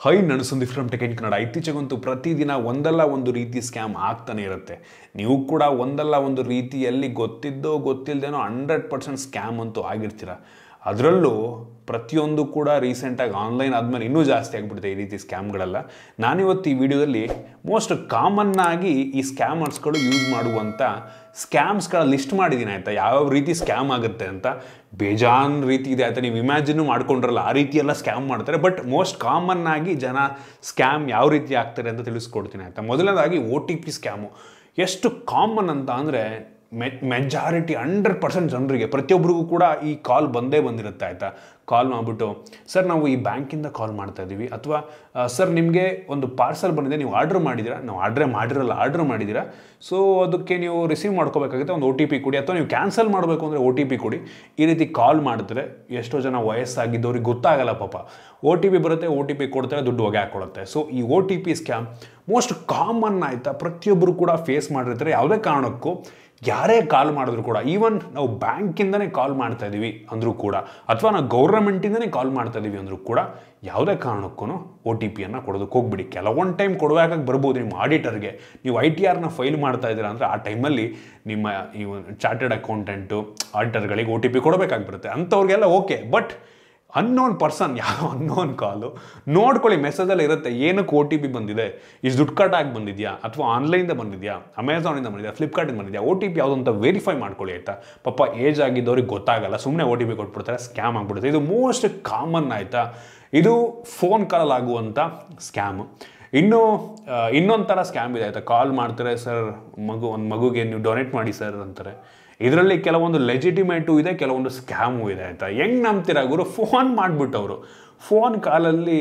high ನಾನು Sandeep from tech in Kannada ಇತ್ತೀಚೆಗಂತೂ ಪ್ರತಿದಿನ ಒಂದಲ್ಲ ಒಂದು ರೀತಿ ಸ್ಕ್ಯಾಮ್ ಆಗ್ತಾನೆ ಇರುತ್ತೆ ನೀವು ಕೂಡ ಒಂದಲ್ಲ ಒಂದು ರೀತಿಯಲ್ಲಿ ಗೊತ್ತಿದ್ದೋ ಗೊತ್ತಿಲ್ಲದೇನೋ ಹಂಡ್ರೆಡ್ ಪರ್ಸೆಂಟ್ ಸ್ಕ್ಯಾಮ್ ಅಂತೂ ಆಗಿರ್ತೀರ ಅದರಲ್ಲೂ ಪ್ರತಿಯೊಂದು ಕೂಡ ರೀಸೆಂಟಾಗಿ ಆನ್ಲೈನ್ ಆದಮೇಲೆ ಇನ್ನೂ ಜಾಸ್ತಿ ಆಗಿಬಿಡುತ್ತೆ ಈ ರೀತಿ ಸ್ಕ್ಯಾಮ್ಗಳೆಲ್ಲ ನಾನಿವತ್ತು ಈ ವಿಡಿಯೋದಲ್ಲಿ ಮೋಸ್ಟ್ ಕಾಮನ್ ಆಗಿ ಈ ಸ್ಕ್ಯಾಮರ್ಸ್ಗಳು ಯೂಸ್ ಮಾಡುವಂಥ ಸ್ಕ್ಯಾಮ್ಸ್ಗಳ ಲಿಸ್ಟ್ ಮಾಡಿದ್ದೀನಿ ಆಯಿತಾ ಯಾವ ರೀತಿ ಸ್ಕ್ಯಾಮ್ ಆಗುತ್ತೆ ಅಂತ ಬೇಜಾನ್ ರೀತಿ ಇದೆ ಆಯಿತಾ ನೀವು ಇಮ್ಯಾಜಿನ್ ಮಾಡ್ಕೊಂಡ್ರಲ್ಲ ಆ ರೀತಿ ಎಲ್ಲ ಸ್ಕ್ಯಾಮ್ ಮಾಡ್ತಾರೆ ಬಟ್ ಮೋಸ್ಟ್ ಕಾಮನ್ ಆಗಿ ಜನ ಸ್ಕ್ಯಾಮ್ ಯಾವ ರೀತಿ ಆಗ್ತಾರೆ ಅಂತ ತಿಳಿಸ್ಕೊಡ್ತೀನಿ ಆಯಿತಾ ಮೊದಲನೇದಾಗಿ ಒ ಟಿ ಪಿ ಸ್ಕ್ಯಾಮು ಎಷ್ಟು ಕಾಮನ್ ಅಂತ ಅಂದರೆ ಮೆ ಮೆಜಾರಿಟಿ ಹಂಡ್ರೆಡ್ ಪರ್ಸೆಂಟ್ ಜನರಿಗೆ ಪ್ರತಿಯೊಬ್ಬರಿಗೂ ಕೂಡ ಈ ಕಾಲ್ ಬಂದೇ ಬಂದಿರುತ್ತೆ ಆಯಿತಾ ಕಾಲ್ ಮಾಡಿಬಿಟ್ಟು ಸರ್ ನಾವು ಈ ಬ್ಯಾಂಕಿಂದ ಕಾಲ್ ಮಾಡ್ತಾ ಇದ್ದೀವಿ ಅಥವಾ ಸರ್ ನಿಮಗೆ ಒಂದು ಪಾರ್ಸಲ್ ಬಂದಿದೆ ನೀವು ಆರ್ಡ್ರ್ ಮಾಡಿದ್ದೀರಾ ನಾವು ಆರ್ಡ್ರೇ ಮಾಡಿರಲ್ಲ ಆರ್ಡ್ರ್ ಮಾಡಿದ್ದೀರಾ ಸೊ ಅದಕ್ಕೆ ನೀವು ರಿಸೀವ್ ಮಾಡ್ಕೋಬೇಕಾಗುತ್ತೆ ಒಂದು ಒ ಟಿ ಪಿ ಕೊಡಿ ಅಥವಾ ನೀವು ಕ್ಯಾನ್ಸಲ್ ಮಾಡಬೇಕು ಅಂದರೆ ಒ ಟಿ ಪಿ ಕೊಡಿ ಈ ರೀತಿ ಕಾಲ್ ಮಾಡ್ತಾರೆ ಎಷ್ಟೋ ಜನ ವಯಸ್ಸಾಗಿದ್ದವ್ರಿಗೆ ಗೊತ್ತಾಗಲ್ಲ ಪಾಪ ಒ ಟಿ ಪಿ ಬರುತ್ತೆ ಒ ಟಿ ಪಿ ಕೊಡ್ತಾರೆ ದುಡ್ಡು ಹೊಗೆ ಹಾಕ್ಕೊಳುತ್ತೆ ಸೊ ಈ O T P scam most common ಆಯಿತಾ ಪ್ರತಿಯೊಬ್ಬರು ಕೂಡ ಫೇಸ್ ಮಾಡಿರ್ತಾರೆ ಯಾವುದೇ ಕಾರಣಕ್ಕೂ ಯಾರೇ ಕಾಲ್ ಮಾಡಿದ್ರು ಕೂಡ ಈವನ್ ನಾವು ಬ್ಯಾಂಕಿಂದನೇ ಕಾಲ್ ಮಾಡ್ತಾ ಇದ್ದೀವಿ ಅಂದರೂ ಕೂಡ ಅಥವಾ ನಾವು ಗೌರ್ಮೆಂಟಿಂದನೇ ಕಾಲ್ ಮಾಡ್ತಾ ಇದ್ದೀವಿ ಅಂದರೂ ಕೂಡ ಯಾವುದೇ ಕಾರಣಕ್ಕೂ ಒ ಟಿ ಪಿಯನ್ನು ಕೊಡೋದಕ್ಕೆ ಹೋಗ್ಬಿಡಿ ಕೆಲವೊಂದು ಟೈಮ್ ಕೊಡಬೇಕಾಗಿ ಬರ್ಬೋದು ನಿಮ್ಮ ಆಡಿಟರ್ಗೆ ನೀವು ಐ ಟಿ ಆರ್ನ ಫೈಲ್ ಮಾಡ್ತಾ ಇದ್ದೀರಾ ಅಂದರೆ ಆ ಟೈಮಲ್ಲಿ ನಿಮ್ಮ ಈ ಚಾರ್ಟೆಡ್ ಅಕೌಂಟೆಂಟು ಆಡಿಟರ್ಗಳಿಗೆ ಒ ಟಿ ಪಿ ಕೊಡಬೇಕಾಗ್ಬಿಡುತ್ತೆ ಅಂಥವ್ರಿಗೆಲ್ಲ ಓಕೆ ಬಟ್ ಅನ್ನೋನ್ ಪರ್ಸನ್ ಯಾವ ಅನ್ನೋನ್ ಕಾಲು ನೋಡ್ಕೊಳ್ಳಿ ಮೆಸೇಜಲ್ಲಿ ಇರುತ್ತೆ ಏನಕ್ಕೆ ಒ ಟಿ ಪಿ ಬಂದಿದೆ ಇಷ್ಟು ದುಡ್ಡು ಕಟ್ ಆಗಿ ಬಂದಿದೆಯಾ ಅಥವಾ ಆನ್ಲೈನಿಂದ ಬಂದಿದೆಯಾ ಅಮೆಝಾನಿಂದ ಬಂದಿದೆಯಾ ಫ್ಲಿಪ್ಕಾರ್ಟಿಂದ ಬಂದಿದೆಯಾ ಒ ಟಿ ಪಿ ಯಾವುದು ಅಂತ ವೆರಿಫೈ ಮಾಡ್ಕೊಳ್ಳಿ ಆಯಿತಾ ಪಾಪ ಏಜ್ ಆಗಿದ್ದವ್ರಿಗೆ ಗೊತ್ತಾಗಲ್ಲ ಸುಮ್ಮನೆ ಒ ಟಿ ಪಿ ಕೊಟ್ಬಿಡ್ತಾರೆ ಸ್ಕ್ಯಾಮ್ ಆಗಿಬಿಡುತ್ತೆ ಇದು ಮೋಸ್ಟ್ ಕಾಮನ್ ಆಯಿತಾ ಇದು ಫೋನ್ ಕಾಲಲ್ಲಿ ಆಗುವಂಥ ಸ್ಕ್ಯಾಮು ಇನ್ನು ಇನ್ನೊಂದು ಥರ ಸ್ಕ್ಯಾಮ್ ಇದೆ ಆಯಿತಾ ಕಾಲ್ ಮಾಡ್ತಾರೆ ಸರ್ ಮಗು ಒಂದು ಮಗುಗೆ ನೀವು ಡೊನೇಟ್ ಮಾಡಿ ಸರ್ ಅಂತಾರೆ ಇದರಲ್ಲಿ ಕೆಲವೊಂದು ಲೆಜಿಟಿಮೇಟು ಇದೆ ಕೆಲವೊಂದು ಸ್ಕ್ಯಾಮು ಇದೆ ಆಯಿತಾ ಹೆಂಗೆ ನಂಬ್ತೀರ ಗುರು ಫೋನ್ ಮಾಡಿಬಿಟ್ಟವರು ಫೋನ್ ಕಾಲಲ್ಲಿ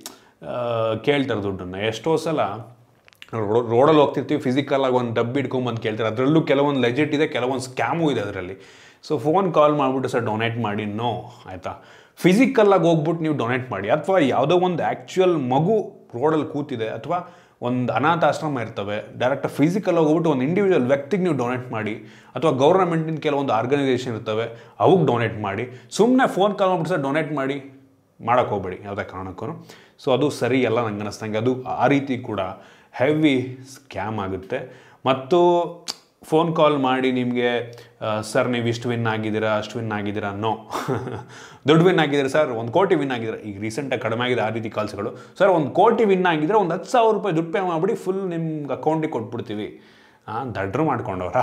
ಕೇಳ್ತಾರೆ ದುಡ್ಡನ್ನು ಎಷ್ಟೋ ಸಲ ರೋಡಲ್ಲಿ ಹೋಗ್ತಿರ್ತೀವಿ ಫಿಸಿಕಲಾಗಿ ಒಂದು ಡಬ್ಬಿ ಇಟ್ಕೊಂಬಂದು ಕೇಳ್ತಾರೆ ಅದರಲ್ಲೂ ಕೆಲವೊಂದು ಲೆಜಿಟ್ ಇದೆ ಕೆಲವೊಂದು ಸ್ಕ್ಯಾಮು ಇದೆ ಅದರಲ್ಲಿ ಸೊ ಫೋನ್ ಕಾಲ್ ಮಾಡಿಬಿಟ್ಟು ಸರ್ ಡೊನೇಟ್ ಮಾಡಿ ನೋ ಆಯಿತಾ ಫಿಸಿಕಲ್ಲಾಗಿ ಹೋಗ್ಬಿಟ್ಟು ನೀವು ಡೊನೇಟ್ ಮಾಡಿ ಅಥವಾ ಯಾವುದೋ ಒಂದು ಆ್ಯಕ್ಚುಯಲ್ ಮಗು ರೋಡಲ್ಲಿ ಕೂತಿದೆ ಅಥವಾ ಒಂದು ಅನಾಥಾಶ್ರಮ ಇರ್ತವೆ ಡೈರೆಕ್ಟ್ ಫಿಸಿಕಲ್ ಹೋಗ್ಬಿಟ್ಟು ಒಂದು ಇಂಡಿವಿಜುವಲ್ ವ್ಯಕ್ತಿಗೆ ನೀವು ಡೊನೇಟ್ ಮಾಡಿ ಅಥವಾ ಗೌರ್ಮೆಂಟಿನ ಕೆಲವೊಂದು ಆರ್ಗನೈಸೇಷನ್ ಇರ್ತವೆ ಅವಕ್ಕೆ ಡೊನೇಟ್ ಮಾಡಿ ಸುಮ್ಮನೆ ಫೋನ್ ಕಾಲ್ ಮಾಡ್ಬಿಟ್ಟು ಸರ್ ಡೊನೇಟ್ ಮಾಡಿ ಮಾಡೋಕ್ಕೆ ಹೋಗ್ಬೇಡಿ ಯಾವುದೇ ಕಾರಣಕ್ಕೂ ಸೊ ಅದು ಸರಿ ಅಲ್ಲ ನಂಗೆ ಅನ್ನಿಸ್ತಂಗೆ ಅದು ಆ ರೀತಿ ಕೂಡ ಹೆವಿ ಸ್ಕ್ಯಾಮ್ ಆಗುತ್ತೆ ಮತ್ತು ಫೋನ್ ಕಾಲ್ ಮಾಡಿ ನಿಮಗೆ ಸರ್ ನೀವು ಇಷ್ಟು ವಿನ್ ಆಗಿದ್ದೀರಾ ಅಷ್ಟು ವಿನ್ ಆಗಿದ್ದೀರಾ ನೋ ದುಡ್ಡು ವಿನ್ ಆಗಿದ್ದೀರಾ ಸರ್ ಒಂದು ಕೋಟಿ ವಿನ್ ಆಗಿದ್ದೀರಾ ಈಗ ರೀಸೆಂಟಾಗಿ ಕಡಿಮೆ ಆಗಿದೆ ಆ ರೀತಿ ಕಾಲ್ಸ್ಗಳು ಸರ್ ಒಂದು ಕೋಟಿ ವಿನ್ ಆಗಿದ್ರೆ ಒಂದು ಹತ್ತು ಸಾವಿರ ರೂಪಾಯಿ ದುಡ್ಡು ಪೇ ಮಾಡಿಬಿಡಿ ಫುಲ್ ನಿಮ್ಗೆ ಅಕೌಂಟಿಗೆ ಕೊಟ್ಬಿಡ್ತೀವಿ ಹಾಂ ದಡ್ರು ಮಾಡ್ಕೊಂಡವ್ರ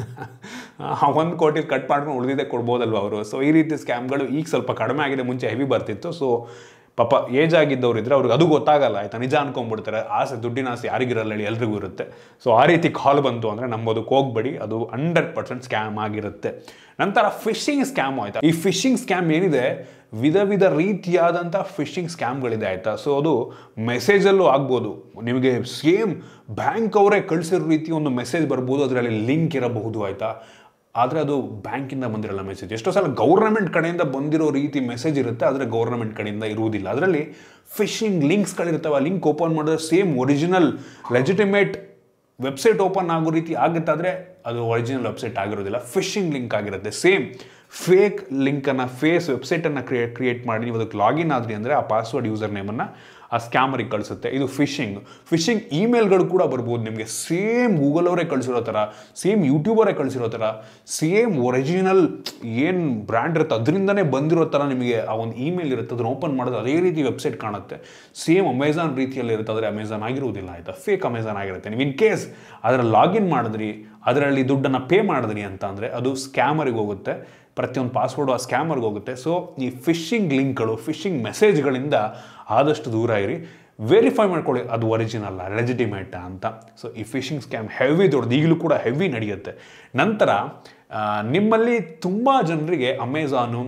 ಒಂದು ಕೋಟಿ ಕಟ್ ಮಾಡ್ಕೊಂಡು ಉಳಿದಿದ್ದೆ ಕೊಡ್ಬೋದಲ್ವ ಅವರು ಸೊ ಈ ರೀತಿ ಸ್ಕ್ಯಾಮ್ಗಳು ಈಗ ಸ್ವಲ್ಪ ಕಡಿಮೆ ಆಗಿದೆ ಮುಂಚೆ ಹೆವಿ ಬರ್ತಿತ್ತು ಸೊ ಪಾಪ ಏಜ್ ಆಗಿದ್ದವ್ರು ಇದ್ರೆ ಅವ್ರಿಗೆ ಅದು ಗೊತ್ತಾಗಲ್ಲ ಆಯ್ತಾ ನಿಜ ಅನ್ಕೊಂಡ್ಬಿಡ್ತಾರೆ ಆಸೆ ದುಡ್ಡಿನ ಆಸೆ ಯಾರಿಗಿರಲ್ಲ ಹೇಳಿ ಎಲ್ರಿಗೂ ಇರುತ್ತೆ ಸೊ ಆ ರೀತಿ ಕಾಲ್ ಬಂತು ಅಂದರೆ ನಂಬೋದಕ್ಕೆ ಹೋಗ್ಬೇಡಿ ಅದು ಹಂಡ್ರೆಡ್ ಪರ್ಸೆಂಟ್ ಸ್ಕ್ಯಾಮ್ ಆಗಿರುತ್ತೆ ನಂತರ ಫಿಶಿಂಗ್ ಸ್ಕ್ಯಾಮ್ ಆಯ್ತಾ ಈ ಫಿಶಿಂಗ್ ಸ್ಕ್ಯಾಮ್ ಏನಿದೆ ವಿಧ ವಿಧ ರೀತಿಯಾದಂಥ ಫಿಶಿಂಗ್ ಸ್ಕ್ಯಾಮ್ಗಳಿದೆ ಆಯಿತಾ ಸೊ ಅದು ಮೆಸೇಜಲ್ಲೂ ಆಗ್ಬೋದು ನಿಮಗೆ ಸೇಮ್ ಬ್ಯಾಂಕ್ ಅವರೇ ಕಳಿಸಿರೋ ರೀತಿ ಒಂದು ಮೆಸೇಜ್ ಬರ್ಬೋದು ಅದರಲ್ಲಿ ಲಿಂಕ್ ಇರಬಹುದು ಆಯಿತಾ ಆದರೆ ಅದು ಬ್ಯಾಂಕಿಂದ ಬಂದಿರಲ್ಲ ಮೆಸೇಜ್ ಎಷ್ಟೋ ಸಲ ಗೌರ್ಮೆಂಟ್ ಕಡೆಯಿಂದ ಬಂದಿರೋ ರೀತಿ ಮೆಸೇಜ್ ಇರುತ್ತೆ ಆದರೆ ಗೌರ್ಮೆಂಟ್ ಕಡೆಯಿಂದ ಇರುವುದಿಲ್ಲ ಅದರಲ್ಲಿ ಫಿಶಿಂಗ್ ಲಿಂಕ್ಸ್ಗಳಿರ್ತವೆ ಆ ಲಿಂಕ್ ಓಪನ್ ಮಾಡಿದ್ರೆ same original legitimate website open ಆಗೋ ರೀತಿ ಆಗುತ್ತೆ ಆದರೆ ಅದು ಒರಿಜಿನಲ್ ವೆಬ್ಸೈಟ್ ಆಗಿರೋದಿಲ್ಲ ಫಿಶಿಂಗ್ ಲಿಂಕ್ ಆಗಿರುತ್ತೆ ಸೇಮ್ ಫೇಕ್ ಲಿಂಕನ್ನು ಫೇಸ್ ವೆಬ್ಸೈಟನ್ನು ಕ್ರಿಯೇಟ್ ಕ್ರಿಯೇಟ್ ಮಾಡಿ ನೀವು ಅದಕ್ಕೆ ಲಾಗಿನ್ ಆದ್ರಿ ಅಂದರೆ ಆ ಪಾಸ್ವರ್ಡ್ ಯೂಸರ್ ನೇಮನ್ನು ಆ ಸ್ಕ್ಯಾಮರಿಗೆ ಕಳಿಸುತ್ತೆ ಇದು ಫಿಶಿಂಗ್ ಫಿಶಿಂಗ್ ಇಮೇಲ್ಗಳು ಕೂಡ ಬರ್ಬೋದು ನಿಮಗೆ ಸೇಮ್ ಗೂಗಲ್ ಅವರೇ ಕಳಿಸಿರೋ ಥರ ಸೇಮ್ ಯೂಟ್ಯೂಬರೇ ಕಳಿಸಿರೋ ಥರ ಸೇಮ್ ಒರಿಜಿನಲ್ ಏನು ಬ್ರ್ಯಾಂಡ್ ಇರುತ್ತೆ ಅದರಿಂದನೇ ಬಂದಿರೋ ಥರ ನಿಮಗೆ ಆ ಒಂದು ಇಮೇಲ್ ಇರುತ್ತೆ ಅದನ್ನು ಓಪನ್ ಮಾಡೋದು ಅದೇ ರೀತಿ ವೆಬ್ಸೈಟ್ ಕಾಣುತ್ತೆ ಸೇಮ್ ಅಮೆಝಾನ್ ರೀತಿಯಲ್ಲಿ ಇರುತ್ತೆ ಆದರೆ ಅಮೆಝಾನ್ ಆಗಿರುವುದಿಲ್ಲ ಆಯಿತಾ ಫೇಕ್ ಅಮೆಝಾನ್ ಆಗಿರುತ್ತೆ ನೀವು ಇನ್ ಕೇಸ್ ಅದರ ಲಾಗಿನ್ ಮಾಡಿದ್ರಿ ಅದರಲ್ಲಿ ದುಡ್ಡನ್ನು ಪೇ ಮಾಡಿದ್ರಿ ಅಂತ ಅಂದರೆ ಅದು ಸ್ಕ್ಯಾಮರಿಗೆ ಹೋಗುತ್ತೆ ಪ್ರತಿಯೊಂದು ಪಾಸ್ವರ್ಡು ಆ ಸ್ಕ್ಯಾಮರ್ಗೆ ಹೋಗುತ್ತೆ ಸೊ ಈ ಫಿಶಿಂಗ್ ಲಿಂಕ್ಗಳು ಫಿಶಿಂಗ್ ಮೆಸೇಜ್ಗಳಿಂದ ಆದಷ್ಟು ದೂರ ಇರಿ ವೆರಿಫೈ ಮಾಡ್ಕೊಳ್ಳಿ ಅದು ಒರಿಜಿನಲ್ಲ ಲೆಜಿಟಿಮೇಟ ಅಂತ ಸೊ ಈ ಫಿಶಿಂಗ್ ಸ್ಕ್ಯಾಮ್ ಹೆವಿ ದೊಡ್ಡದು ಈಗಲೂ ಕೂಡ ಹೆವಿ ನಡೆಯುತ್ತೆ ನಂತರ ನಿಮ್ಮಲ್ಲಿ ತುಂಬ ಜನರಿಗೆ ಅಮೆಝಾನು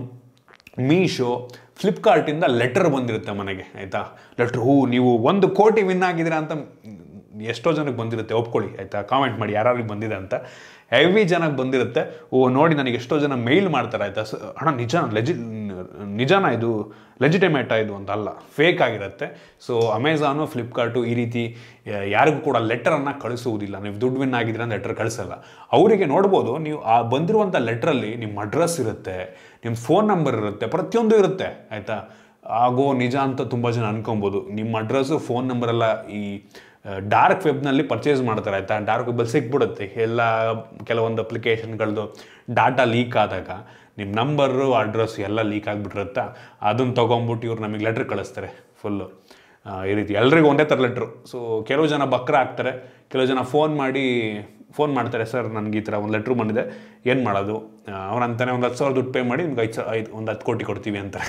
ಮೀಶೋ ಫ್ಲಿಪ್ಕಾರ್ಟಿಂದ ಲೆಟರ್ ಬಂದಿರುತ್ತೆ ಮನೆಗೆ ಆಯಿತಾ ಲೆಟ್ರ್ ಹೂ ನೀವು ಒಂದು ಕೋಟಿ ವಿನ್ ಆಗಿದ್ದೀರಾ ಅಂತ ಎಷ್ಟೋ ಜನಕ್ಕೆ ಬಂದಿರುತ್ತೆ ಒಪ್ಕೊಳ್ಳಿ ಆಯಿತಾ ಕಾಮೆಂಟ್ ಮಾಡಿ ಯಾರಿಗೆ ಬಂದಿದೆ ಅಂತ ಹೆವಿ ಜನಕ್ಕೆ ಬಂದಿರುತ್ತೆ ಓ ನೋಡಿ ನನಗೆ ಎಷ್ಟೋ ಜನ ಮೇಲ್ ಮಾಡ್ತಾರೆ ಆಯಿತಾ ಸ ಅಣ್ಣ ನಿಜ ಲೆಜಿ ನಿಜಾನ ಇದು ಲೆಜಿಟಿಮೇಟಾ ಇದು ಅಂತ ಅಲ್ಲ ಫೇಕ್ ಆಗಿರುತ್ತೆ ಸೊ ಅಮೆಝಾನು ಫ್ಲಿಪ್ಕಾರ್ಟು ಈ ರೀತಿ ಯಾರಿಗೂ ಕೂಡ ಲೆಟರನ್ನು ಕಳಿಸುವುದಿಲ್ಲ ನೀವು ದುಡ್ಡು ವಿನ್ ಆಗಿದ್ರೆ ಅಂತ ಲೆಟರ್ ಕಳಿಸಲ್ಲ ಅವರಿಗೆ ನೋಡ್ಬೋದು ನೀವು ಆ ಬಂದಿರುವಂಥ ಲೆಟ್ರಲ್ಲಿ ನಿಮ್ಮ ಅಡ್ರೆಸ್ ಇರುತ್ತೆ ನಿಮ್ಮ ಫೋನ್ ನಂಬರ್ ಇರುತ್ತೆ ಪ್ರತಿಯೊಂದು ಇರುತ್ತೆ ಆಯಿತಾ ಆಗೋ ನಿಜ ಅಂತ ತುಂಬ ಜನ ಅನ್ಕೊಬೋದು ನಿಮ್ಮ ಅಡ್ರೆಸ್ಸು ಫೋನ್ ನಂಬರೆಲ್ಲ ಈ ಡಾರ್ಕ್ ವೆಬ್ನಲ್ಲಿ ಪರ್ಚೇಸ್ ಮಾಡ್ತಾರೆ ಆಯಿತಾ ಡಾರ್ಕ್ ವೆಬ್ಬಲ್ಲಿ ಸಿಕ್ಬಿಡುತ್ತೆ ಎಲ್ಲ ಕೆಲವೊಂದು ಅಪ್ಲಿಕೇಶನ್ಗಳದ್ದು ಡಾಟಾ ಲೀಕ್ ಆದಾಗ ನಿಮ್ಮ ನಂಬರು ಅಡ್ರೆಸ್ ಎಲ್ಲ ಲೀಕ್ ಆಗಿಬಿಟ್ಟಿರುತ್ತೆ ಅದನ್ನು ತೊಗೊಂಬಿಟ್ಟು ಇವ್ರು ನಮಗೆ ಲೆಟ್ರ್ ಕಳಿಸ್ತಾರೆ ಫುಲ್ಲು ಈ ರೀತಿ ಎಲ್ರಿಗೂ ಒಂದೇ ಥರ ಲೆಟ್ರು ಸೊ ಕೆಲವು ಜನ ಬಕ್ರ ಆಗ್ತಾರೆ ಕೆಲವು ಜನ ಫೋನ್ ಮಾಡಿ ಫೋನ್ ಮಾಡ್ತಾರೆ ಸರ್ ನನಗೆ ಈ ಥರ ಒಂದು ಲೆಟ್ರು ಬಂದಿದೆ ಏನು ಮಾಡೋದು ಅವನಂತಾನೆ ಒಂದು ಹತ್ತು ಸಾವಿರ ದುಡ್ಡು ಪೇ ಮಾಡಿ ನಿಮ್ಗೆ ಐದು ಸಾವಿರ ಐದು ಒಂದು ಹತ್ತು ಕೋಟಿ ಕೊಡ್ತೀವಿ ಅಂತಾರೆ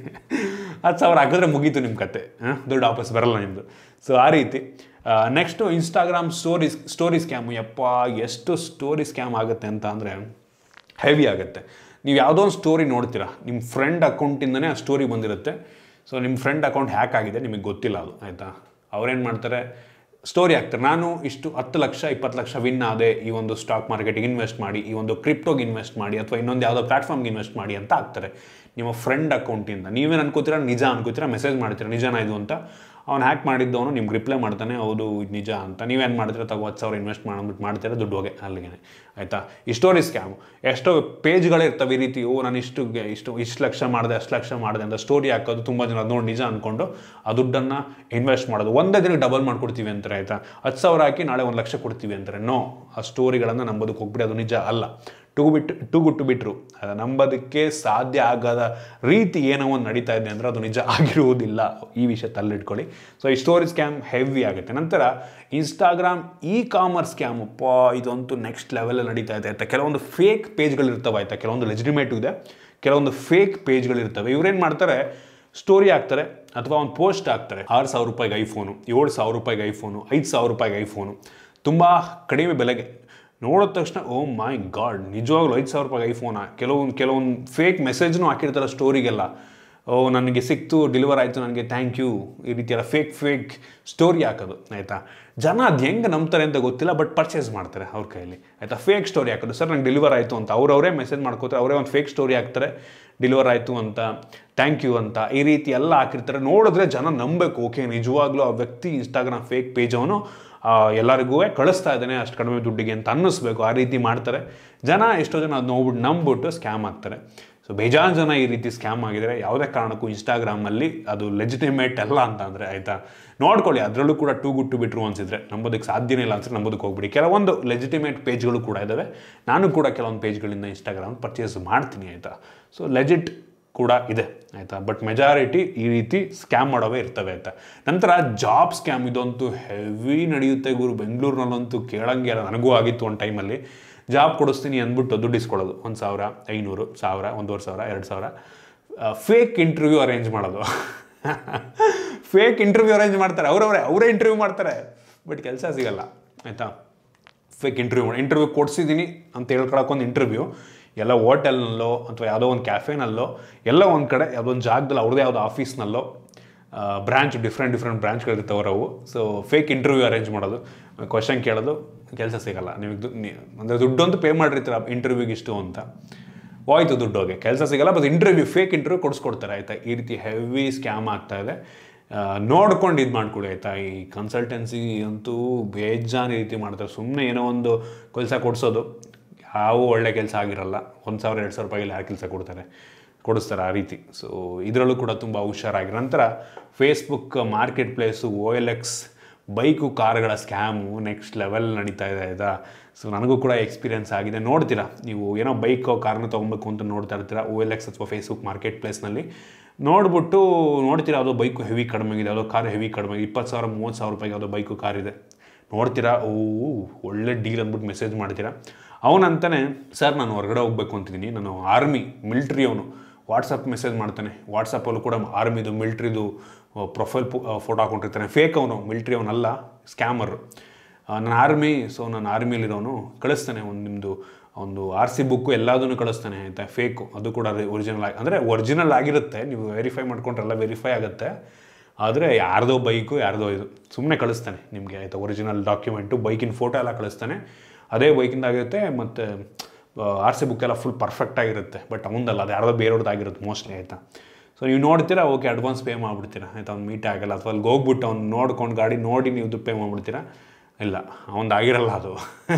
ಹತ್ತು ಸಾವಿರ ಹಾಕಿದ್ರೆ ಮುಗೀತು ನಿಮ್ಮ ಕತೆ ಹಾಂ ದುಡ್ಡು ವಾಪಸ್ ಬರಲ್ಲ ನಿಮ್ಮದು ಸೊ ಆ ರೀತಿ next Instagram stories story scam ಯಪ್ಪ ಎಷ್ಟು ಸ್ಟೋರಿ ಸ್ಕ್ಯಾಮ್ ಆಗುತ್ತೆ ಅಂತ ಅಂದರೆ ಹೆವಿ ಆಗುತ್ತೆ ನೀವು ಯಾವುದೋ ಒಂದು ಸ್ಟೋರಿ ನೋಡ್ತೀರಾ ನಿಮ್ಮ ಫ್ರೆಂಡ್ ಅಕೌಂಟಿಂದನೇ ಆ ಸ್ಟೋರಿ ಬಂದಿರುತ್ತೆ ಸೊ ನಿಮ್ಮ ಫ್ರೆಂಡ್ ಅಕೌಂಟ್ ಹ್ಯಾಕ್ ಆಗಿದೆ ನಿಮಗೆ ಗೊತ್ತಿಲ್ಲ ಅದು ಆಯಿತಾ ಅವ್ರೇನು ಮಾಡ್ತಾರೆ ಸ್ಟೋರಿ ಹಾಕ್ತಾರೆ ನಾನು ಇಷ್ಟು ಹತ್ತು ಲಕ್ಷ ಇಪ್ಪತ್ತು ಲಕ್ಷ ವಿನ್ ಆದೆ ಈ ಒಂದು ಸ್ಟಾಕ್ ಮಾರ್ಕೆಟಿಗೆ ಇನ್ವೆಸ್ಟ್ ಮಾಡಿ ಈ ಒಂದು ಕ್ರಿಪ್ಟೋಗೆ ಇನ್ವೆಸ್ಟ್ ಮಾಡಿ ಅಥವಾ ಇನ್ನೊಂದು ಯಾವುದೋ ಪ್ಲಾಟ್ಫಾರ್ಮ್ಗೆ ಇನ್ವೆಸ್ಟ್ ಮಾಡಿ ಅಂತ ಹಾಕ್ತಾರೆ ನಿಮ್ಮ ಫ್ರೆಂಡ್ ಅಕೌಂಟಿಂದ ನೀವೇನು ಅನ್ಕೋತೀರಾ ನಿಜ ಅನ್ಕೋತೀರಾ ಮೆಸೇಜ್ ಮಾಡ್ತೀರಾ ನಿಜನಾ ಇದು ಅಂತ ಅವ್ನು ಹ್ಯಾಕ್ ಮಾಡಿದ್ದವನು ನಿಮ್ಗೆ ರಿಪ್ಲೈ ಮಾಡ್ತಾನೆ ಹೌದು ಇದು ನಿಜ ಅಂತ ನೀವೇನು ಮಾಡ್ತೀರಾ ತಗೋ ಹತ್ತು ಸಾವಿರ ಇನ್ವೆಸ್ಟ್ ಮಾಡ್ಬಿಟ್ಟು ಮಾಡ್ತೀರಾ ದುಡ್ಡು ಹೋಗಿ ಅಲ್ಲಿಗೆ ಆಯಿತಾ ಈ ಸ್ಟೋರಿ ಸ್ಕ್ಯಾಮು ಎಷ್ಟೋ ಪೇಜ್ಗಳೇ ಇರ್ತವೆ ಈ ರೀತಿ ಓ ನಾನು ಇಷ್ಟು ಗೆ- ಇಷ್ಟು ಇಷ್ಟು ಲಕ್ಷ ಮಾಡಿದೆ ಅಷ್ಟು ಲಕ್ಷ ಮಾಡಿದೆ ಅಂತ ಸ್ಟೋರಿ ಹಾಕೋದು ತುಂಬ ಜನ ಅದು ನೋಡಿ ನಿಜ ಅಂದ್ಕೊಂಡು ಆ ದುಡ್ಡನ್ನು ಇನ್ವೆಸ್ಟ್ ಮಾಡೋದು ಒಂದೇ ದಿನಕ್ಕೆ ಡಬಲ್ ಮಾಡ್ಕೊಡ್ತೀವಿ ಅಂತಾರೆ ಆಯಿತಾ ಹತ್ತು ಸಾವಿರ ಹಾಕಿ ನಾಳೆ ಒಂದು ಲಕ್ಷ ಕೊಡ್ತೀವಿ ಅಂತಾರೆ ನೋ ಆ ಸ್ಟೋರಿಗಳನ್ನು ನಂಬೋದಕ್ಕೆ ಹೋಗ್ಬಿಡಿ ಅದು ನಿಜ ಅಲ್ಲ ಟು ಬಿಟ್ಟು ಟು ಗುಟ್ಟು ಬಿಟ್ಟರು ಅದು ನಂಬೋದಕ್ಕೆ ಸಾಧ್ಯ ಆಗದ ರೀತಿ ಏನೋ ಒಂದು ನಡೀತಾ ಇದೆ ಅಂದರೆ ಅದು ನಿಜ ಆಗಿರುವುದಿಲ್ಲ ಈ ವಿಷಯ ತಲ್ಲಿಟ್ಕೊಳ್ಳಿ ಸೊ ಈ ಸ್ಟೋರಿ ಸ್ಕ್ಯಾಮ್ ಹೆವಿ ಆಗುತ್ತೆ ನಂತರ ಇನ್ಸ್ಟಾಗ್ರಾಮ್ ಇ ಕಾಮರ್ಸ್ ಸ್ಕ್ಯಾಮ್ ಅಪ್ಪ ಇದಂತೂ ನೆಕ್ಸ್ಟ್ ಲೆವೆಲಲ್ಲಿ ನಡೀತಾ ಇದೆ ಆಯ್ತಾ ಕೆಲವೊಂದು ಫೇಕ್ ಪೇಜ್ಗಳಿರ್ತವೆ ಆಯ್ತಾ ಕೆಲವೊಂದು ಲೆಜಿಟಿಮೇಟು ಇದೆ ಕೆಲವೊಂದು ಫೇಕ್ ಪೇಜ್ಗಳಿರ್ತವೆ ಇವ್ರೇನು ಮಾಡ್ತಾರೆ ಸ್ಟೋರಿ ಹಾಕ್ತಾರೆ ಅಥವಾ ಒಂದು ಪೋಸ್ಟ್ ಹಾಕ್ತಾರೆ ಆರು ಸಾವಿರ ರೂಪಾಯಿಗೆ ಐಫೋನು ಏಳು ಸಾವಿರ ರೂಪಾಯಿಗೆ ಐಫೋನು ಐದು ಸಾವಿರ ರೂಪಾಯಿಗೆ ಐಫೋನು ತುಂಬ ಕಡಿಮೆ ಬೆಲೆಗೆ ನೋಡಿದ ತಕ್ಷಣ ಓ ಮೈ ಗಾಡ್ ನಿಜವಾಗ್ಲೂ ಐದು ಸಾವಿರ ರೂಪಾಯಿ ಐಫೋನ ಕೆಲವೊಂದು ಕೆಲವೊಂದು ಫೇಕ್ ಮೆಸೇಜ್ನು ಹಾಕಿರ್ತಾರೆ ಸ್ಟೋರಿಗೆಲ್ಲ ಓ ನನಗೆ ಸಿಕ್ತು ಡೆಲಿವರ್ ಆಯಿತು ನನಗೆ ಥ್ಯಾಂಕ್ ಯು ಈ ರೀತಿ ಎಲ್ಲ ಫೇಕ್ ಫೇಕ್ ಸ್ಟೋರಿ ಹಾಕೋದು ಆಯಿತಾ ಜನ ಅದು ಹೆಂಗೆ ನಂಬ್ತಾರೆ ಅಂತ ಗೊತ್ತಿಲ್ಲ ಬಟ್ ಪರ್ಚೇಸ್ ಮಾಡ್ತಾರೆ ಅವ್ರ ಕೈಯಲ್ಲಿ ಆಯಿತಾ ಫೇಕ್ ಸ್ಟೋರಿ ಹಾಕೋದು ಸರ್ ನಂಗೆ ಡೆಲಿವರ್ ಆಯಿತು ಅಂತ ಅವ್ರವರೇ ಮೆಸೇಜ್ ಮಾಡ್ಕೋತಾರೆ ಅವರೇ ಒಂದು ಫೇಕ್ ಸ್ಟೋರಿ ಹಾಕ್ತಾರೆ ಡೆಲಿವರ್ ಆಯಿತು ಅಂತ ಥ್ಯಾಂಕ್ ಯು ಅಂತ ಈ ರೀತಿ ಎಲ್ಲ ಹಾಕಿರ್ತಾರೆ ನೋಡಿದ್ರೆ ಜನ ನಂಬಬೇಕು ಓಕೆ ನಿಜವಾಗ್ಲೂ ಆ ವ್ಯಕ್ತಿ ಇನ್ಸ್ಟಾಗ್ರಾಮ್ ಫೇಕ್ ಪೇಜ್ ಅವನು ಎಲ್ಲರಿಗೂ ಕಳಿಸ್ತಾ ಇದ್ದಾನೆ ಅಷ್ಟು ಕಡಿಮೆ ದುಡ್ಡಿಗೆ ಅಂತ ಅನ್ನಿಸ್ಬೇಕು ಆ ರೀತಿ ಮಾಡ್ತಾರೆ ಜನ ಎಷ್ಟೋ ಜನ ಅದು ನೋಡ್ಬಿಟ್ಟು ನಂಬಿಬಿಟ್ಟು ಸ್ಕ್ಯಾಮ್ ಆಗ್ತಾರೆ ಸೊ ಬೇಜಾನ್ ಜನ ಈ ರೀತಿ ಸ್ಕ್ಯಾಮ್ ಆಗಿದರೆ ಯಾವುದೇ ಕಾರಣಕ್ಕೂ ಇನ್ಸ್ಟಾಗ್ರಾಮಲ್ಲಿ ಅದು ಲೆಜಿಟಿಮೇಟ್ ಅಲ್ಲ ಅಂತ ಅಂದರೆ ಆಯಿತಾ ನೋಡ್ಕೊಳ್ಳಿ ಅದರಲ್ಲೂ ಕೂಡ ಟೂ ಗುಟ್ಟು ಬಿಟ್ರು ಅನ್ಸಿದ್ರೆ ನಂಬೋದಕ್ಕೆ ಸಾಧ್ಯನೇ ಇಲ್ಲ ಅನ್ಸಿದ್ರೆ ನಂಬೋದಕ್ಕೆ ಹೋಗ್ಬಿಡಿ ಕೆಲವೊಂದು ಲೆಜಿಟಿಮೇಟ್ ಪೇಜ್ಗಳು ಕೂಡ ಇದ್ದಾವೆ ನಾನು ಕೂಡ ಕೆಲವೊಂದು ಪೇಜ್ಗಳಿಂದ ಇನ್ಸ್ಟಾಗ್ರಾಮ್ ಪರ್ಚೇಸ್ ಮಾಡ್ತೀನಿ ಆಯಿತಾ ಸೊ ಲೆಜಿಟ್ ಕೂಡ ಇದೆ ಆಯಿತಾ ಬಟ್ ಮೆಜಾರಿಟಿ ಈ ರೀತಿ ಸ್ಕ್ಯಾಮ್ ಮಾಡೋವೇ ಇರ್ತವೆ ಆಯಿತಾ ನಂತರ ಜಾಬ್ ಸ್ಕ್ಯಾಮ್ ಇದಂತೂ ಹೆವಿ ನಡೆಯುತ್ತೆ ಗುರು ಬೆಂಗಳೂರಿನಲ್ಲಂತೂ ಕೇಳಂಗೆ ಇಲ್ಲ ನನಗೂ ಆಗಿತ್ತು ಒಂದು ಟೈಮಲ್ಲಿ ಜಾಬ್ ಕೊಡಿಸ್ತೀನಿ ಅಂದ್ಬಿಟ್ಟು ದುಡ್ಡು ಇಸ್ಕೊಳ್ಳೋದು ಒಂದು ಸಾವಿರ ಐನೂರು ಸಾವಿರ ಒಂದೂವರೆ ಸಾವಿರ ಎರಡು ಸಾವಿರ ಫೇಕ್ ಇಂಟರ್ವ್ಯೂ ಅರೇಂಜ್ ಮಾಡೋದು ಫೇಕ್ ಇಂಟರ್ವ್ಯೂ ಅರೇಂಜ್ ಮಾಡ್ತಾರೆ ಅವರವರೇ ಅವರೇ ಇಂಟರ್ವ್ಯೂ ಮಾಡ್ತಾರೆ ಬಟ್ ಕೆಲಸ ಸಿಗಲ್ಲ ಆಯಿತಾ ಫೇಕ್ ಇಂಟರ್ವ್ಯೂ ಇಂಟರ್ವ್ಯೂ ಕೊಡಿಸಿದ್ದೀನಿ ಅಂತ ಹೇಳ್ಕೊಳಕ್ಕೊಂದು ಇಂಟರ್ವ್ಯೂ ಎಲ್ಲ ಹೋಟೆಲ್ನಲ್ಲೋ ಅಥವಾ ಯಾವುದೋ ಒಂದು ಕ್ಯಾಫೆನಲ್ಲೋ ಎಲ್ಲ ಒಂದು ಕಡೆ ಯಾವುದೋ ಒಂದು ಜಾಗದಲ್ಲಿ ಅವ್ರದ್ದೇ ಯಾವುದೋ ಆಫೀಸ್ನಲ್ಲೋ ಬ್ರಾಂಚ್ ಡಿಫ್ರೆಂಟ್ ಡಿಫ್ರೆಂಟ್ ಬ್ರಾಂಚ್ಗಳಿರ್ತಾವೆ ಅವು ಸೊ ಫೇಕ್ ಇಂಟರ್ವ್ಯೂ ಅರೇಂಜ್ ಮಾಡೋದು ಕ್ವಶನ್ ಕೇಳೋದು ಕೆಲಸ ಸಿಗಲ್ಲ ನಿಮಗೆ ಅಂದರೆ ದುಡ್ಡೊಂದು ಪೇ ಮಾಡಿರ್ತೀರ ಇಂಟರ್ವ್ಯೂಗೆ ಇಷ್ಟು ಅಂತ ಹೋಯ್ತು ದುಡ್ಡು ಹೋಗಿ ಕೆಲಸ ಸಿಗಲ್ಲ ಬಟ್ ಇಂಟರ್ವ್ಯೂ ಫೇಕ್ ಇಂಟರ್ವ್ಯೂ ಕೊಡಿಸ್ಕೊಡ್ತಾರೆ ಆಯಿತಾ ಈ ರೀತಿ ಹೆವಿ ಸ್ಕ್ಯಾಮ್ ಆಗ್ತಾ ಇದೆ ಆ, ನೋಡ್ಕೊಂಡು ಇದು ಮಾಡ್ಕೊಡಿ ಆಯಿತಾ ಈ ಕನ್ಸಲ್ಟೆನ್ಸಿ ಅಂತೂ ಬೇಜಾನ್ ಈ ರೀತಿ ಮಾಡ್ತಾರೆ ಸುಮ್ಮನೆ ಏನೋ ಒಂದು ಕೆಲಸ ಕೊಡಿಸೋದು ಯಾವ ಒಳ್ಳೆ ಕೆಲಸ ಆಗಿರಲ್ಲ ಒಂದು ಸಾವಿರ ಎರಡು ಸಾವಿರ ರೂಪಾಯಿಗೆ ಯಾರು ಕೆಲಸ ಕೊಡ್ತಾರೆ ಕೊಡಿಸ್ತಾರೆ ಆ ರೀತಿ ಸೊ ಇದರಲ್ಲೂ ಕೂಡ ತುಂಬ ಹುಷಾರಾಗಿ ನಂತರ Facebook market place O L X bike ಕಾರ್ಗಳ ಸ್ಕ್ಯಾಮು ನೆಕ್ಸ್ಟ್ ಲೆವೆಲ್ ನಡೀತಾ ಇದೆ ಆಯಿತಾ ಸೊ ನನಗೂ ಕೂಡ ಎಕ್ಸ್ಪೀರಿಯನ್ಸ್ ಆಗಿದೆ ನೋಡ್ತೀರಾ ನೀವು ಏನೋ ಬೈಕೋ ಕಾರ್ನ ತೊಗೊಬೇಕು ಅಂತ ನೋಡ್ತಾ ಇರ್ತೀರಾ ಓ ಎಲ್ ಎಕ್ಸ್ ಅಥವಾ ಫೇಸ್ಬುಕ್ ಮಾರ್ಕೆಟ್ ಪ್ಲೇಸ್ನಲ್ಲಿ ನೋಡ್ಬಿಟ್ಟು ನೋಡ್ತೀರಾ ಯಾವುದೋ ಬೈಕು ಹೆವಿ ಕಡಿಮೆ ಆಗಿದೆ ಯಾವುದೋ ಕಾರ್ ಹೆವಿ ಕಡಿಮೆ ಆಗಿದೆ ಇಪ್ಪತ್ತು ಸಾವಿರ ಮೂವತ್ತು ಸಾವಿರ ರೂಪಾಯಿಗೆ ಯಾವುದೋ ಬೈಕು ಕಾರ್ ಇದೆ ನೋಡ್ತೀರಾ ಓ ಒಳ್ಳೆ ಡೀಲ್ ಅಂದ್ಬಿಟ್ಟು ಮೆಸೇಜ್ ಮಾಡ್ತೀರಾ ಅವನಂತಾನೆ ಸರ್ ನಾನು ಹೊರಗಡೆ ಹೋಗ್ಬೇಕು ಅಂತಿದ್ದೀನಿ ನಾನು ಆರ್ಮಿ ಮಿಲ್ಟ್ರಿ ಅವನು ವಾಟ್ಸಪ್ ಮೆಸೇಜ್ ಮಾಡ್ತಾನೆ ವಾಟ್ಸಪ್ಪಲ್ಲೂ ಕೂಡ ಆರ್ಮಿದು ಮಿಲ್ಟ್ರಿದು ಪ್ರೊಫೈಲ್ ಫೋಟೋ ಹಾಕೊಂಡಿರ್ತಾನೆ ಫೇಕ್ ಅವನು ಮಿಲ್ಟ್ರಿ ಅವನಲ್ಲ ಸ್ಕ್ಯಾಮರ್ ನಾನು ಆರ್ಮಿ ಸೊ ನಾನು ಆರ್ಮಿಯಲ್ಲಿರೋನು ಕಳಿಸ್ತಾನೆ ಒಂದು ನಿಮ್ಮದು ಒಂದು ಆರ್ ಸಿ ಬುಕ್ಕು ಎಲ್ಲದನ್ನು ಕಳಿಸ್ತಾನೆ ಆಯಿತಾ ಫೇಕು ಅದು ಕೂಡ ಒರಿಜಿನಲ್ ಆಗಿ ಅಂದರೆ ಒರಿಜಿನಲ್ ಆಗಿರುತ್ತೆ ನೀವು ವೆರಿಫೈ ಮಾಡ್ಕೊಂಡ್ರೆಲ್ಲ ವೆರಿಫೈ ಆಗುತ್ತೆ ಆದರೆ ಯಾರ್ದೋ ಬೈಕು ಯಾರ್ದೋ ಇದು ಸುಮ್ಮನೆ ಕಳಿಸ್ತಾನೆ ನಿಮಗೆ ಆಯಿತಾ ಒರಿಜಿನಲ್ ಡಾಕ್ಯುಮೆಂಟು ಬೈಕಿನ ಫೋಟೋ ಎಲ್ಲ ಕಳಿಸ್ತಾನೆ ಅದೇ ಬೈಕಿಂದ ಆಗಿರುತ್ತೆ ಮತ್ತು ಆರ್ ಸಿ ಬುಕ್ ಎಲ್ಲ ಫುಲ್ ಪರ್ಫೆಕ್ಟ್ ಆಗಿರುತ್ತೆ ಬಟ್ ಅವನದಲ್ಲ ಅದು ಯಾರ್ದೋ ಬೇರೆಯವ್ರದ್ದಾಗಿರುತ್ತೆ ಮೋಸ್ಟ್ಲಿ ಆಯಿತಾ ಸೊ ನೀವು ನೋಡ್ತೀರಾ ಓಕೆ ಅಡ್ವಾನ್ಸ್ ಪೇ ಮಾಡಿಬಿಡ್ತೀರಾ ಆಯಿತಾ ಅವ್ನು ಮೀಟ್ ಆಗಲ್ಲ ಅಥವಾ ಅಲ್ಲಿಗೆ ಹೋಗ್ಬಿಟ್ಟು ಅವ್ನು ನೋಡ್ಕೊಂಡು ಗಾಡಿ ನೋಡಿ ನೀವು ದುಡ್ಡು ಪೇ ಮಾಡಿಬಿಡ್ತೀರಾ ಇಲ್ಲ ಅವನದು ಆಗಿರಲ್ಲ ಅದು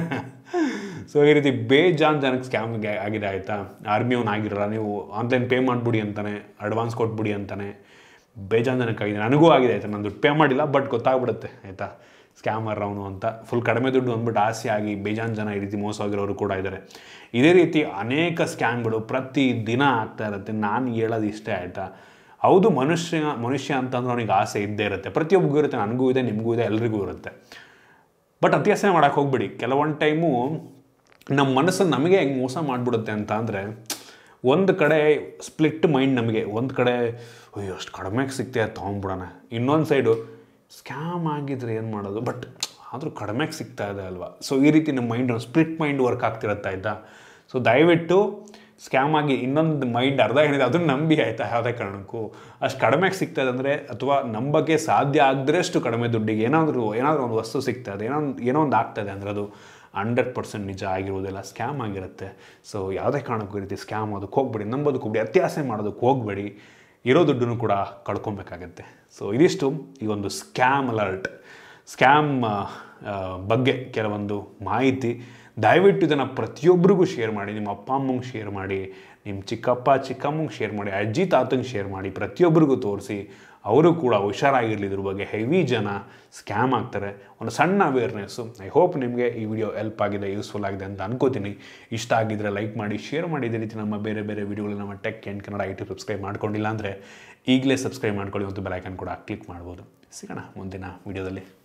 ಸೊ ಈ ರೀತಿ ಬೇಜಾನ್ ಜನಕ್ಕೆ ಸ್ಕ್ಯಾಮ್ ಆಗಿದೆ ಆಯಿತಾ ಆರ್ಮಿ ಅವ್ನು ಆಗಿರಲ್ಲ ನೀವು ಆನ್ಲೈನ್ ಪೇ ಮಾಡಿಬಿಡಿ ಅಂತಾನೆ ಅಡ್ವಾನ್ಸ್ ಕೊಟ್ಬಿಡಿ ಅಂತಾನೆ ಬೇಜಾನ್ ಜನಕ್ಕಾಗಿದೆ ನನಗೂ ಆಗಿದೆ ಆಯಿತಾ ನಾನು ದುಡ್ಡು ಪೇ ಮಾಡಿಲ್ಲ ಬಟ್ ಗೊತ್ತಾಗ್ಬಿಡುತ್ತೆ ಆಯಿತಾ ಸ್ಕ್ಯಾಮರ್ ಅವನು ಅಂತ ಫುಲ್ ಕಡಿಮೆ ದುಡ್ಡು ಅಂದ್ಬಿಟ್ಟು ಆಸೆ ಆಗಿ ಬೇಜಾನ್ ಜನ ಈ ರೀತಿ ಮೋಸ ಆಗಿರೋರು ಕೂಡ ಇದ್ದಾರೆ ಇದೇ ರೀತಿ ಅನೇಕ ಸ್ಕ್ಯಾಮ್ಗಳು ಪ್ರತಿ ದಿನ ಆಗ್ತಾ ಇರುತ್ತೆ ನಾನು ಹೇಳೋದು ಇಷ್ಟೇ ಆಯಿತಾ ಹೌದು ಮನುಷ್ಯ ಮನುಷ್ಯ ಅಂತಂದ್ರೆ ಅವನಿಗೆ ಆಸೆ ಇದ್ದೇ ಇರುತ್ತೆ ಪ್ರತಿಯೊಬ್ಬರಿಗೂ ಇರುತ್ತೆ ನನಗೂ ಇದೆ ನಿಮಗೂ ಇದೆ ಎಲ್ರಿಗೂ ಇರುತ್ತೆ ಬಟ್ ಅತ್ಯಾಸೆ ಮಾಡೋಕ್ಕೆ ಹೋಗ್ಬಿಡಿ ಕೆಲವೊಂದು ಟೈಮು ನಮ್ಮ ಮನಸ್ಸನ್ನು ನಮಗೆ ಹೆಂಗೆ ಮೋಸ ಮಾಡಿಬಿಡುತ್ತೆ ಅಂತ ಅಂದರೆ ಒಂದು ಕಡೆ ಸ್ಪ್ಲಿಟ್ ಮೈಂಡ್ ನಮಗೆ ಒಂದು ಕಡೆ ಅಯ್ಯೋ ಅಷ್ಟು ಕಡಿಮೆಗೆ ಸಿಗ್ತೆ ಅದು ತೊಗೊಂಬಿಡೋಣ ಇನ್ನೊಂದು ಸೈಡು ಸ್ಕ್ಯಾಮ್ ಆಗಿದ್ರೆ ಏನು ಮಾಡೋದು ಬಟ್ ಆದರೂ ಕಡಿಮೆಗೆ ಸಿಗ್ತಾ ಇದೆ ಅಲ್ವಾ ಸೊ ಈ ರೀತಿ ನಮ್ಮ ಮೈಂಡ್ ಸ್ಪ್ಲಿಟ್ ಮೈಂಡ್ ವರ್ಕ್ ಆಗ್ತಿರತ್ತೆ ಆಯಿತಾ ಸೊ ದಯವಿಟ್ಟು ಸ್ಕ್ಯಾಮ್ ಆಗಿ ಇನ್ನೊಂದು ಮೈಂಡ್ ಅರ್ಧ ಏನಿದೆ ಅದನ್ನು ನಂಬಿ ಆಯಿತಾ ಯಾವುದೇ ಕಾರಣಕ್ಕೂ ಅಷ್ಟು ಕಡಿಮೆಗೆ ಸಿಗ್ತಾ ಇದೆ ಅಂದರೆ ಅಥವಾ ನಂಬಕ್ಕೆ ಸಾಧ್ಯ ಆಗದ್ರೆ ಅಷ್ಟು ಕಡಿಮೆ ದುಡ್ಡಿಗೆ ಏನಾದರೂ ಏನಾದರೂ ಒಂದು ವಸ್ತು ಸಿಗ್ತಾ ಇದೆ ಏನೋ ಒಂದು ಏನೋ ಒಂದು ಆಗ್ತದೆ ಅಂದರೆ ಅದು ಹಂಡ್ರೆಡ್ ಪರ್ಸೆಂಟ್ ನಿಜ ಆಗಿರುವುದಿಲ್ಲ ಸ್ಕ್ಯಾಮ್ ಆಗಿರುತ್ತೆ ಸೊ ಯಾವುದೇ ಕಾರಣಕ್ಕೂ ಈ ರೀತಿ ಸ್ಕ್ಯಾಮ್ ಅದಕ್ಕೆ ಹೋಗ್ಬೇಡಿ ನಂಬೋದಕ್ಕೆ ಹೋಗ್ಬೇಡಿ ಅತ್ಯಾಸೆ ಮಾಡೋದಕ್ಕೆ ಹೋಗ್ಬೇಡಿ ಇರೋ ದುಡ್ಡನ್ನು ಕೂಡ ಕಳ್ಕೊಬೇಕಾಗತ್ತೆ ಸೊ ಇದಿಷ್ಟು ಈ ಒಂದು ಸ್ಕ್ಯಾಮ್ ಅಲರ್ಟ್ ಸ್ಕ್ಯಾಮ್ ಬಗ್ಗೆ ಕೆಲವೊಂದು ಮಾಹಿತಿ ದಯವಿಟ್ಟು ಇದನ್ನು ಪ್ರತಿಯೊಬ್ಬರಿಗೂ ಶೇರ್ ಮಾಡಿ ನಿಮ್ಮ ಅಪ್ಪ ಅಮ್ಮಂಗೆ ಶೇರ್ ಮಾಡಿ ನಿಮ್ಮ ಚಿಕ್ಕಪ್ಪ ಚಿಕ್ಕಮ್ಮಂಗೆ ಶೇರ್ ಮಾಡಿ ಅಜ್ಜಿ ತಾತಂಗೆ ಶೇರ್ ಮಾಡಿ ಪ್ರತಿಯೊಬ್ಬರಿಗೂ ತೋರಿಸಿ ಅವರು ಕೂಡ ಹುಷಾರಾಗಿರಲಿ ಇದ್ರ ಬಗ್ಗೆ ಹೆವಿ ಜನ ಸ್ಕ್ಯಾಮ್ ಆಗ್ತಾರೆ ಒಂದು ಸಣ್ಣ ಅವೇರ್ನೆಸ್ಸು ಐ ಹೋಪ್ ನಿಮಗೆ ಈ ವಿಡಿಯೋ ಹೆಲ್ಪ್ ಆಗಿದೆ ಯೂಸ್ಫುಲ್ ಆಗಿದೆ ಅಂತ ಅನ್ಕೋತೀನಿ ಇಷ್ಟ ಆಗಿದ್ದರೆ ಲೈಕ್ ಮಾಡಿ ಶೇರ್ ಮಾಡಿ ಇದೇ ರೀತಿ ನಮ್ಮ ಬೇರೆ ಬೇರೆ ವಿಡಿಯೋಗಳು ನಮ್ಮ tech and Kannada I T subscribe ಮಾಡ್ಕೊಂಡಿಲ್ಲ ಅಂದರೆ ಈಗಲೇ ಸಬ್ಸ್ಕ್ರೈಬ್ ಮಾಡ್ಕೊಳ್ಳಿ ಮತ್ತು ಬೆಲೈಕನ್ ಕೂಡ ಕ್ಲಿಕ್ ಮಾಡ್ಬೋದು ಸಿಗೋಣ ಮುಂದಿನ ವಿಡಿಯೋದಲ್ಲಿ